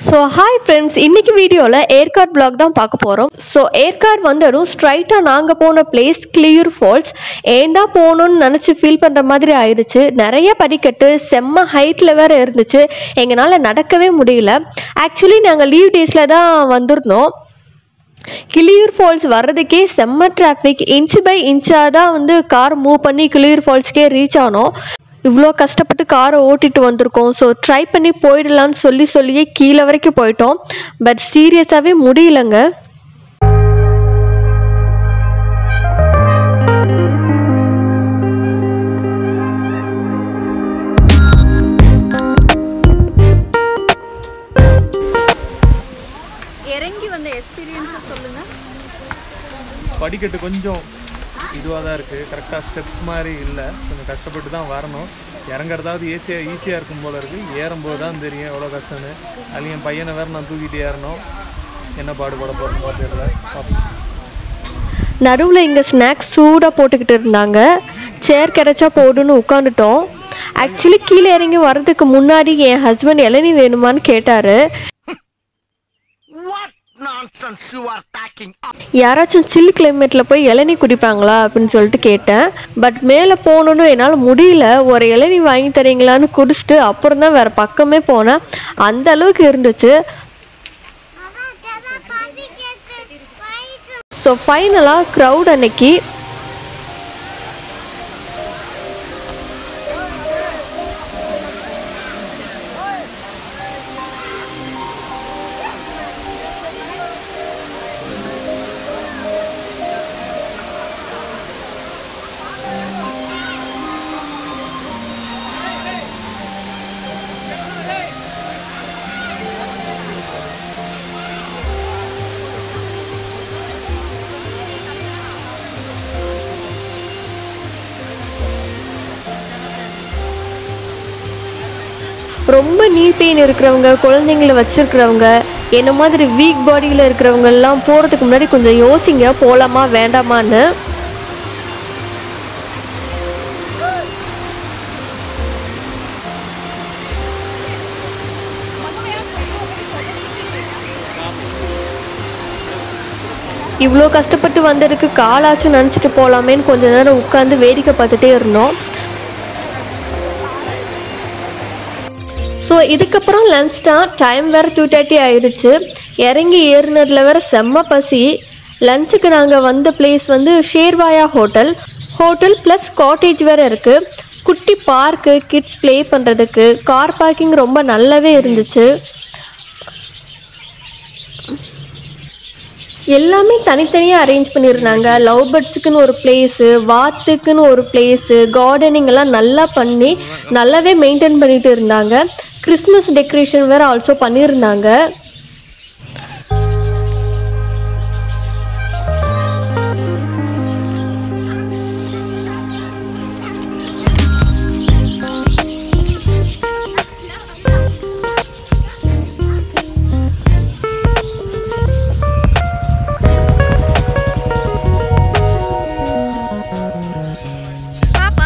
so hi friends இன்னைக்கு வீடியோவில் Yercaud black தான் பார்க்க போகிறோம் ஸோ ஏற்காட் வந்ததும் ஸ்ட்ரைட்டாக நாங்கள் போன பிளேஸ் கிளியூர் ஃபால்ஸ் ஏண்டா போகணும்னு நினச்சி ஃபீல் பண்ணுற மாதிரி ஆயிடுச்சு நிறைய படிக்கட்டு செம்ம ஹைட்டில் வேற இருந்துச்சு எங்களால் நடக்கவே முடியல ஆக்சுவலி நாங்கள் லீவ் டேஸில் தான் வந்திருந்தோம் கிளியூர் ஃபால்ஸ் வர்றதுக்கே செம்ம டிராஃபிக் இன்ச் பை இன்ச்சாக தான் வந்து கார் மூவ் பண்ணி கிளியூர் ஃபால்ஸ்க்கே ரீச் ஆனோம் இவ்வளோ கஷ்டப்பட்டு காரை ஓட்டிட்டு வந்திருக்கோம் ஸோ ட்ரை பண்ணி போயிடலான்னு சொல்லி சொல்லியே கீழே வரைக்கும் போயிட்டோம் பட் சீரியஸாகவே முடியலங்க இறங்கி வந்த எக்ஸ்பீரியன்ஸை சொல்லுங்க படிக்கட்டு கொஞ்சம் இதுவாக தான் இருக்குது கரெக்டாக ஸ்டெப்ஸ் மாதிரி இல்லை கொஞ்சம் கஷ்டப்பட்டு தான் வரணும் இறங்குறதாவது ஈஸியாக ஈஸியாக இருக்கும் போல இருக்குது ஏறும்போது தான் தெரியும் எவ்வளோ கஷ்டம்னு அதுலேயும் என் பையனை வேறு நான் தூக்கிட்டு ஏறணும் என்ன பாடுபட போகிறேன்னு பார்த்துடல பார்ப்போம் நடுவில் இங்கே ஸ்நாக்ஸ் சூடாக போட்டுக்கிட்டு இருந்தாங்க சேர் கிடைச்சா போடுன்னு உட்காந்துட்டோம் ஆக்சுவலி கீழே இறங்கி வர்றதுக்கு முன்னாடி என் ஹஸ்பண்ட் இளநீ வேணுமான்னு கேட்டார் What nonsense you are talking யாராச்சும் சில் கிளைமேட்டில் போய் இளநீ குடிப்பாங்களா அப்படின்னு சொல்லிட்டு கேட்டேன் பட் மேலே போகணுன்னு என்னால் முடியல ஒரு இளநீ வாங்கி தரீங்களான்னு குடிச்சிட்டு அப்புறம் தான் வேறு பக்கமே போனேன் அந்த அளவுக்கு இருந்துச்சு ஸோ ஃபைனலாக க்ரௌட் அன்னைக்கு ரொம்ப நீ பெயின் இருக்கிறவங்க குழந்தைங்கள வச்சிருக்கிறவங்க என்ன மாதிரி வீக் பாடியில் இருக்கிறவங்க எல்லாம் போகிறதுக்கு முன்னாடி கொஞ்சம் யோசிங்க போகலாமா வேண்டாமான்னு இவ்வளோ கஷ்டப்பட்டு வந்ததுக்கு காலாச்சும் நினச்சிட்டு போகலாமேன்னு கொஞ்ச நேரம் உட்காந்து வேடிக்கை பார்த்துட்டே இருந்தோம் ஸோ இதுக்கப்புறம் லன்ச் தான் டைம் வேறு டூ தேர்ட்டி ஆயிடுச்சு இறங்கி ஏறினதுல வேற செம்ம பசி லஞ்சுக்கு நாங்கள் வந்த பிளேஸ் வந்து Shevaroy hotel hotel plus cottage வேறு இருக்குது குட்டி பார்க்கு கிட்ஸ் ப்ளே பண்ணுறதுக்கு கார் பார்க்கிங் ரொம்ப நல்லாவே இருந்துச்சு எல்லாமே தனித்தனியாக அரேஞ்ச் பண்ணியிருந்தாங்க லவ் பேர்ட்ஸுக்குன்னு ஒரு பிளேஸு வாத்துக்குன்னு ஒரு பிளேஸு கார்டனிங் எல்லாம் நல்லா பண்ணி நல்லாவே மெயின்டைன் பண்ணிட்டு இருந்தாங்க கிறிஸ்மஸ் டெக்கரேஷன் வேறு ஆல்சோ பண்ணியிருந்தாங்க பாப்பா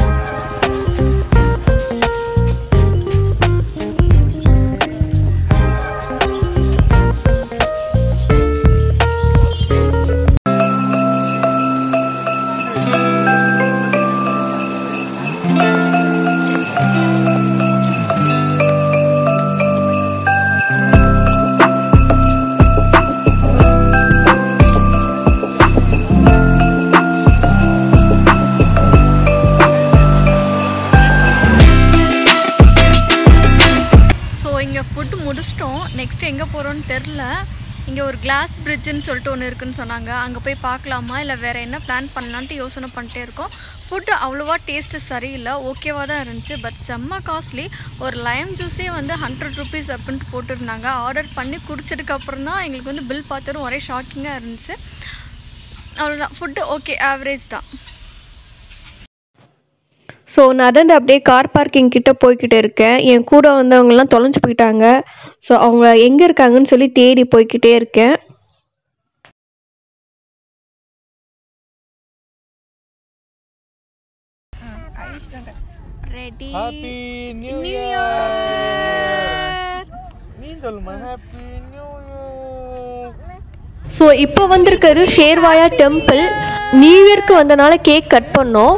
ஸோ இங்கே ஃபுட் முடிச்சிட்டோம் நெக்ஸ்ட் எங்கே போகிறோன்னு தெரில இங்கே ஒரு கிளாஸ் பிரிட்ஜுன்னு சொல்லிட்டு ஒன்று இருக்குன்னு சொன்னாங்க அங்கே போய் பார்க்கலாமா இல்லை வேறு என்ன பிளான் பண்ணலான்ட்டு யோசனை பண்ணிட்டே இருக்கோம் ஃபுட்டு அவ்வளோவா டேஸ்ட்டு சரியில்லை ஓகேவாக தான் இருந்துச்சு பட் செம்ம காஸ்ட்லி ஒரு லைம் ஜூஸே வந்து ஹண்ட்ரட் ருபீஸ் அப்படின்ட்டு போட்டிருந்தாங்க ஆர்டர் பண்ணி குடிச்சதுக்கப்புறம் தான் எங்களுக்கு வந்து பில் பார்த்ததும் ஒரே ஷாக்கிங்காக இருந்துச்சு அவ்வளோதான் ஃபுட்டு ஓகே ஆவரேஜ் தான் ஸோ நடந்து அப்படியே கார் பார்க்கிங் கிட்ட போய்கிட்டு இருக்கேன் என் கூட வந்தவங்கலாம் தொலைஞ்சு போயிட்டாங்க ஸோ அவங்க எங்கே இருக்காங்கன்னு சொல்லி தேடி போய்கிட்டே இருக்கேன் ready happy new new year year நீ நியூன்னு சொல்லுமா ஹாப்பி நியூ ஸோ இப்போ வந்திருக்கிறது ஷேர்வாயா டெம்பிள் நியூ இயர்க்கு வந்தனால கேக் கட் பண்ணோம்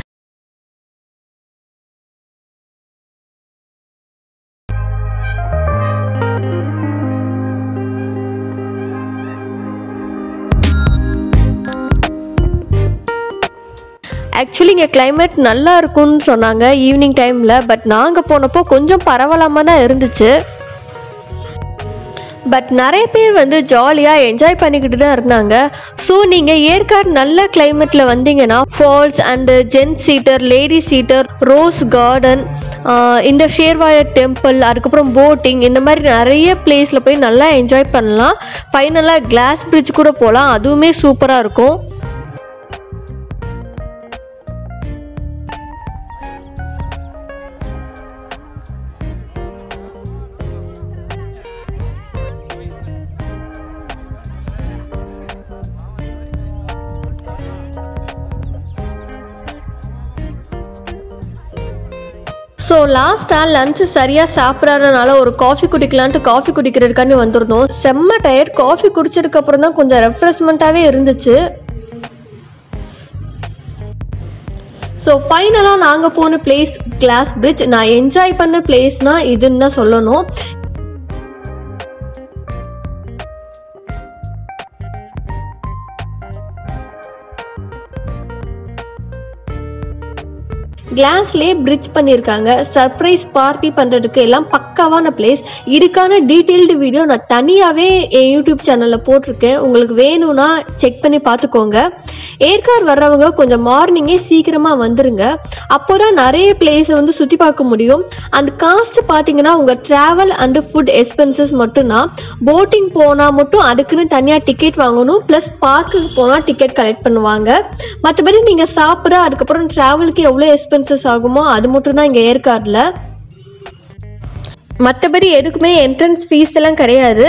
ஆக்சுவலி இங்கே climate நல்லா இருக்கும்னு சொன்னாங்க ஈவினிங் டைமில் பட் நாங்கள் போனப்போ கொஞ்சம் பரவலாமல் தான் இருந்துச்சு பட் நிறைய பேர் வந்து ஜாலியாக என்ஜாய் பண்ணிக்கிட்டு தான் இருந்தாங்க ஸோ நீங்கள் ஏற்காடு நல்ல கிளைமேட்டில் வந்தீங்கன்னா falls and gent seater lady seater rose garden இந்த ஷேர்வாயா டெம்பிள் அதுக்கப்புறம் போட்டிங் இந்த மாதிரி நிறைய பிளேஸில் போய் நல்லா என்ஜாய் பண்ணலாம் ஃபைனலாக கிளாஸ் பிரிட்ஜ் கூட போகலாம் அதுவுமே சூப்பராக இருக்கும் ஸோ லாஸ்ட்டாக லஞ்சு சரியாக சாப்பிடாதனால ஒரு காஃபி குடிக்கலான்ட்டு காஃபி குடிக்கிறதுக்காண்டி வந்திருந்தோம் செம்ம டயர்ட் காஃபி குடிச்சதுக்கு அப்புறம் தான் கொஞ்சம் ரெஃப்ரெஷ்மெண்ட்டாகவே இருந்துச்சு ஸோ ஃபைனலாக நாங்கள் போன பிளேஸ் கிளாஸ் பிரிட்ஜ் நான் என்ஜாய் பண்ண பிளேஸ்னால் இதுன்னு தான் சொல்லணும் கிளாஸ்லேயே பிரிட்ஜ் பண்ணியிருக்காங்க சர்ப்ரைஸ் பார்ட்டி பண்ணுறதுக்கு எல்லாம் பக்காவான பிளேஸ் இதுக்கான டீட்டெயில்டு வீடியோ நான் தனியாகவே என் யூடியூப் சேனலில் போட்டிருக்கேன் உங்களுக்கு வேணும்னா செக் பண்ணி பார்த்துக்கோங்க ஏற்காடு வர்றவங்க கொஞ்சம் மார்னிங்கே சீக்கிரமாக வந்துருங்க அப்போ தான் நிறைய பிளேஸை வந்து சுற்றி பார்க்க முடியும் அந்த காஸ்ட் பார்த்தீங்கன்னா உங்கள் ட்ராவல் அண்டு ஃபுட் எக்ஸ்பென்சஸ் மட்டும்தான் போட்டிங் போனால் மட்டும் அதுக்குன்னு தனியாக டிக்கெட் வாங்கணும் ப்ளஸ் பார்க்குக்கு போனால் டிக்கெட் கலெக்ட் பண்ணுவாங்க மற்றபடி நீங்கள் சாப்பிட அதுக்கப்புறம் ட்ராவலுக்கு எவ்வளோ எக்ஸ்பென்சஸ் ஆகுமோ அது மட்டும் தான் இங்கே ஏற்காடில் மற்றபடி எதுக்குமே என்ட்ரன்ஸ் ஃபீஸ் எல்லாம் கிடையாது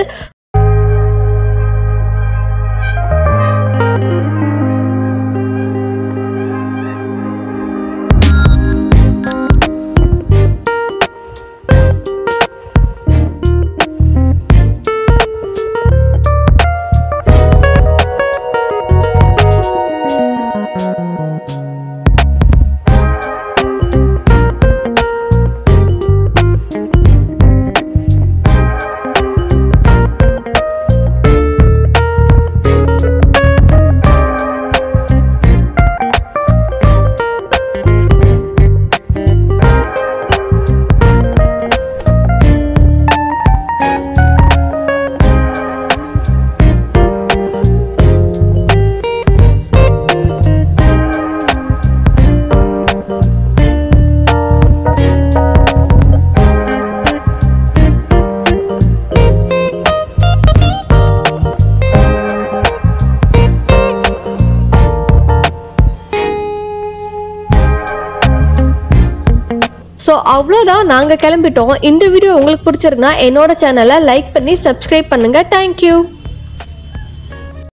ஸோ அவ்வளோதான் நாங்கள் கிளம்பிட்டோம் இந்த வீடியோ உங்களுக்கு பிடிச்சிருந்தா என்னோட சேனலை லைக் பண்ணி சப்ஸ்கிரைப் பண்ணுங்கள் தேங்க்யூ